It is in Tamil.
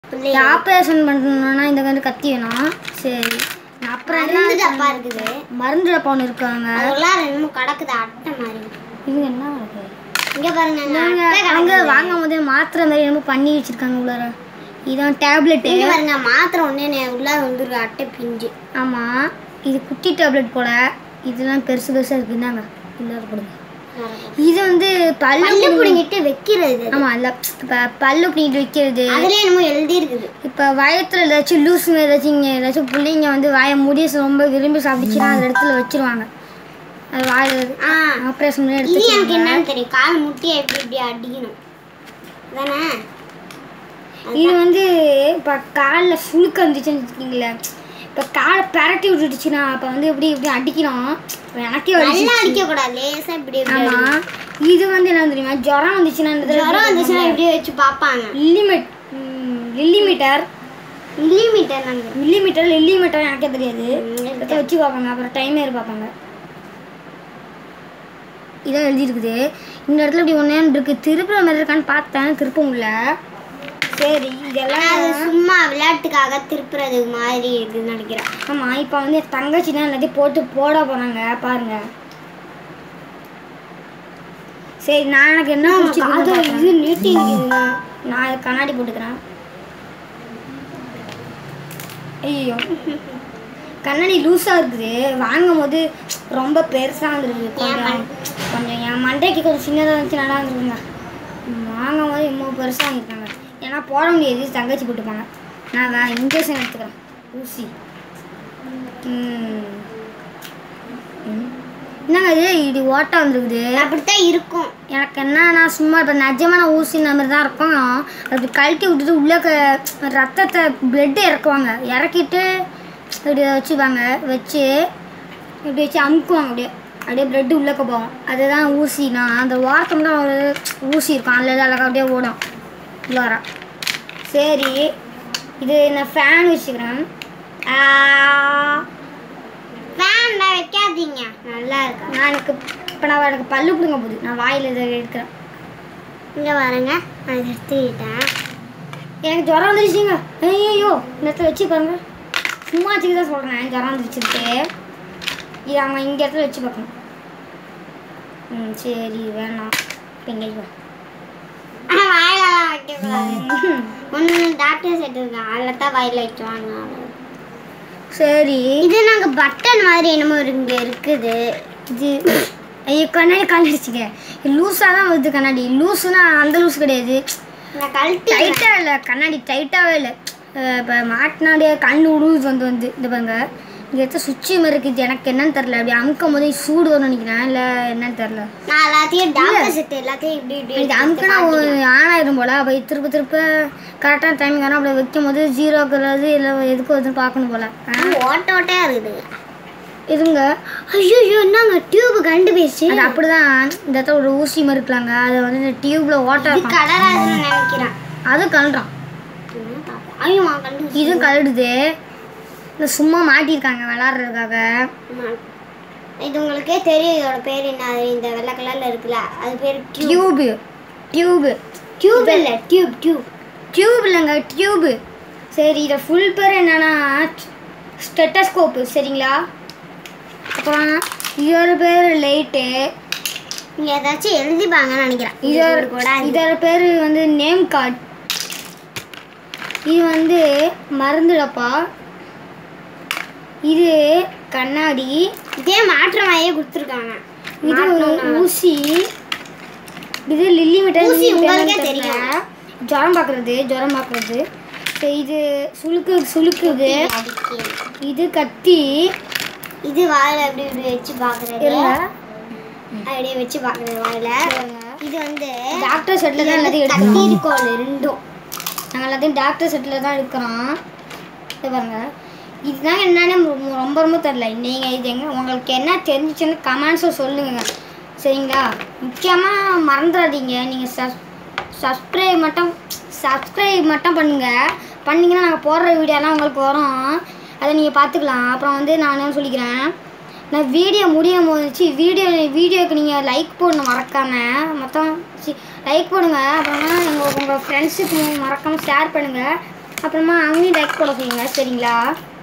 இந்த ஆப்ரேஷன் பண்ணணும்னா இந்த வந்து கத்தி வேணும் சரி நான் அப்புறம் என்ன மருந்து டப்பா இருக்குது மருந்து டப்பா ஒன்று இருக்காங்க அதெல்லாம் ரெண்டு கிடக்குது அட்டை மாதிரி இது என்ன இருக்கு இங்க பாருங்க அங்க இங்க அட்டை அங்க கிடக்குது. வாங்கும் போதே மாத்திரை மாதிரி என்னமோ பண்ணி வச்சிருக்காங்க உள்ளார இதான் டேப்லெட்டு இங்க பாருங்க மாத்திரை ஒண்ணே உள்ள வந்துருக்கு அட்டை பிஞ்சு ஆமா இது குட்டி டேப்லெட் போல இதெல்லாம் பெருசு பெருசா இருக்கு இந்தாங்க உள்ளார கொடுங்க இது வந்து பல்லு பல்லு பிடிங்கிட்டு வைக்கிறது ஆமா இல்ல இப்ப பல்லு பிடிக்கிட்டு வைக்கிறது அதுல என்னமோ எழுதி இருக்குது இப்ப வயத்துல ஏதாச்சும் லூசுங்க ஏதாச்சும் இங்க ஏதாச்சும் பிள்ளைங்க வந்து வாயை முடிய ரொம்ப விரும்பி சாப்பிடுச்சுன்னா அந்த இடத்துல வச்சிருவாங்க அது வாயில ஆ ஆப்ரேஷன் பண்ணி இது எடுத்து எனக்கு என்னன்னு தெரியும் கால் முட்டியை எப்படி இப்படி அடிக்கணும் தானே இது வந்து இப்போ காலில் சுழுக்க இருந்துச்சுன்னு வச்சுக்கிங்களேன் இப்போ காலை பரட்டி விட்டுடுச்சுன்னா அப்போ வந்து எப்படி இப்படி அடிக்கணும் இப்ப எனக்கே நல்லா வலிச்சு அடிக்க கூடாது லேசா இப்படி இப்படி ஆமா இது வந்து என்ன தெரியுமா ஜுரம் வந்துச்சுன்னா இந்த ஜுரம் வந்துச்சுன்னா இப்படி வச்சு பார்ப்பாங்க லில்லிமீட் லில்லிமீட்டர் மில்லிமீட்டர் நாங்கள் மில்லிமீட்டர் லில்லிமீட்டர் எனக்கே தெரியாது இதை வச்சு பார்ப்பாங்க அப்புறம் டைமர் பார்ப்பாங்க இதான் எழுதியிருக்குது இந்த இடத்துல இப்படி ஒன்றே இருக்கு திருப்புற மாதிரி இருக்கான்னு பார்த்தேன் திருப்ப முடியல சரி இதெல்லாம் அது சும்மா விளையாட்டுக்காக திருப்புறது மாதிரி இருக்குன்னு நினைக்கிறேன் ஆமாம் இப்போ வந்து என் தங்கச்சி தான் எல்லாத்தையும் போட்டு போட போகிறாங்க பாருங்க சரி நான் எனக்கு என்ன அது பிடிச்சிருக்கு இது நீட்டி இருக்குதுங்க நான் இது கண்ணாடி போட்டுக்கிறேன் ஐயோ கண்ணாடி லூஸாக இருக்குது வாங்கும் போது ரொம்ப பெருசாக வந்துருக்கு கொஞ்சம் கொஞ்சம் என் மண்டைக்கு கொஞ்சம் சின்னதாக இருந்துச்சு நல்லா இருந்துருக்குங்க வாங்கும் போது இவ்வளோ பெருசாக வாங்கியிருக்காங்க ஏன்னா போட முடியாது தங்கச்சி போட்டுப்பாங்க நான் வே இன்ஜெக்ஷன் எடுத்துக்கிறேன் ஊசி ம். ம். என்னங்க இது இது ஓட்டை வந்துருக்குது அப்படித்தான் இருக்கும் எனக்கு என்ன நான் சும்மா இப்போ நிஜமான ஊசி இந்த மாதிரி தான் இருக்கும் அது கழட்டி விட்டுட்டு உள்ளே க ரத்தத்தை பிளட்டு இறக்குவாங்க இறக்கிட்டு இப்படி வச்சுப்பாங்க வச்சு இப்படி வச்சு அமுக்குவாங்க அப்படியே அப்படியே பிளட்டு உள்ளக்க போகும் அதுதான் ஊசினா அந்த வாரத்தம் தான் ஒரு ஊசி இருக்கும் அதில் அழகாக அப்படியே ஓடும் உள்ளார சரி இது நான் ஃபேன் வச்சுக்கிறேன் ஆ, ஃபேன்ல வைக்காதீங்க நல்லா இருக்கா நான் எனக்கு இப்போ நான் எனக்கு பல்லு பிடுங்க போகுது நான் வாயில் இதை எடுக்கிறேன் இங்க பாருங்க நான் இதை எடுத்துக்கிட்டேன் எனக்கு ஜுரம் வந்துருச்சுங்க ஐயோ இந்த இடத்துல வச்சு பாருங்க சும்மா வச்சுக்க தான் சொல்கிறேன் ஜுரம் வந்துருச்சுட்டு இது அவங்க இங்கே இடத்துல வச்சு பார்க்கணும் ம் சரி வேணாம் இப்போ இங்கே வா. ஆனா வாயிலலாம் வைக்கக்கூடாது ஒன்று டாக்டர் செட் இருக்கு அதில் தான் வாயில் வைக்குவாங்க சரி இது நாங்க பட்டன் மாதிரி என்னமோ இங்க இருக்குது இது ஐயோ கண்ணாடி கலந்துருச்சுங்க லூஸாக தான் வருது கண்ணாடி லூஸுனா அந்த லூஸ் கிடையாது நான் கழட்டி டைட்டாக இல்லை கண்ணாடி டைட்டாகவே இல்லை இப்போ மாட்டினாடியே கண் உழுவுது வந்து வந்து இந்த பாருங்க இங்கே எடுத்த சுவிட்சு மாதிரி இருக்குது எனக்கு என்னன்னு தெரில அப்படி அமுக்கும் போதே சூடு வரும்னு நினைக்கிறேன் இல்லை என்னன்னு தெரில நான் எல்லாத்தையும் டாக்டர் செட் எல்லாத்தையும் இப்படி இப்படி இது எடுத்து அமுக்குனா ஆன் ஆயிரும் போல அப்போ திருப்ப திருப்ப கரெக்டான டைமிங் ஆனால் அப்படி வைக்கும் போது ஜீரோக்குறது இல்லை எதுக்கு வருதுன்னு பார்க்கணும் போல ஆ, ஓட்ட ஓட்டையா இருக்குது இருங்க ஐயோ என்னங்க டியூப் கண்டுபிடிச்சு அது அப்படிதான் இந்த இடத்துல ஒரு ஊசி மாதிரி இருக்கலாங்க அதை வந்து இந்த டியூப்ல ஓட்ட இது இருக்கும் கடராதுன்னு நினைக்கிறேன் அதுவும் கலண்டான் என்ன பாப்போம். ஐயோ நான் கண்டுபிடிச்சு இதுவும் கலடுது இந்த சும்மா மாட்டியிருக்காங்க விளாட்றதுக்காக இது உங்களுக்கே தெரியும் இதோட பேர் என்ன அது இந்த வெள்ளை கலர்ல இருக்குல்ல அது பேர் டியூப் டியூபு டியூபு டியூப் இல்ல டியூப் டியூப் டியூப் இல்லைங்க டியூபு சரி இதை ஃபுல் பேர் என்னன்னா ஸ்டெட்டஸ்கோப்பு சரிங்களா அப்புறம் இதோட பேர் லைட்டு நீங்க ஏதாச்சும் எழுதிப்பாங்கன்னு நினைக்கிறேன் இதோட இது கூட இதோட பேர் வந்து நேம் கார்டு இது வந்து மருந்து டப்பா இது கண்ணாடி இதே மாற்ற மாதிரியே கொடுத்துருக்காங்க இது ஊசி இது லில்லி மிட்டாய் ஊசி லில்லி மிட்டாய்னு உங்களுக்கே தெரியல. தெரியும். ஜுரம் பார்க்குறது ஜுரம் பார்க்குறது சரி, இது சுளுக்கு சுளுக்குது இது கத்தி இது வாயில அப்படி இப்படி வச்சு பாக்குறது இருங்க அப்படியே வச்சு பாக்குறது வாயில இது வந்து டாக்டர் செட்டில் தான் எல்லாத்தையும் கத்தி எடுக்கிறோம் இருக்கோல் ரெண்டும் நாங்கள் எல்லாத்தையும் டாக்டர் செட்டில் தான் எடுக்கிறோம் இது பாருங்க இதுதான் என்னன்னு ரொம்ப- ரொம்ப ரொம்ப தெரில நீங்கள் இது எங்க உங்களுக்கு என்ன தெரிஞ்சிச்சுன்னு கமெண்ட்ஸில் சொல்லுங்க சரிங்களா முக்கியமாக மறந்துடாதீங்க நீங்கள் சப் சப்ஸ்கிரைப் மட்டும் சப்ஸ்கிரைப் மட்டும் பண்ணுங்கள் பண்ணிங்கன்னா நாங்கள் போடுற வீடியோலாம் உங்களுக்கு வரும் அதை நீங்கள் பார்த்துக்கலாம் அப்புறம் வந்து நான் என்ன சொல்லிக்கிறேன் நான் வீடியோ முடியும் போது வீடியோ வீடியோக்கு நீங்கள் லைக் போடணும் மறக்காமல் மொத்தம் லைக் போடுங்க அப்புறமா உங்கள் உங்கள் ஃப்ரெண்ட்ஸுக்கு மறக்காமல் ஷேர் பண்ணுங்கள் அப்புறமா அவங்களையும் லைக் போட சொல்லுங்க சரிங்களா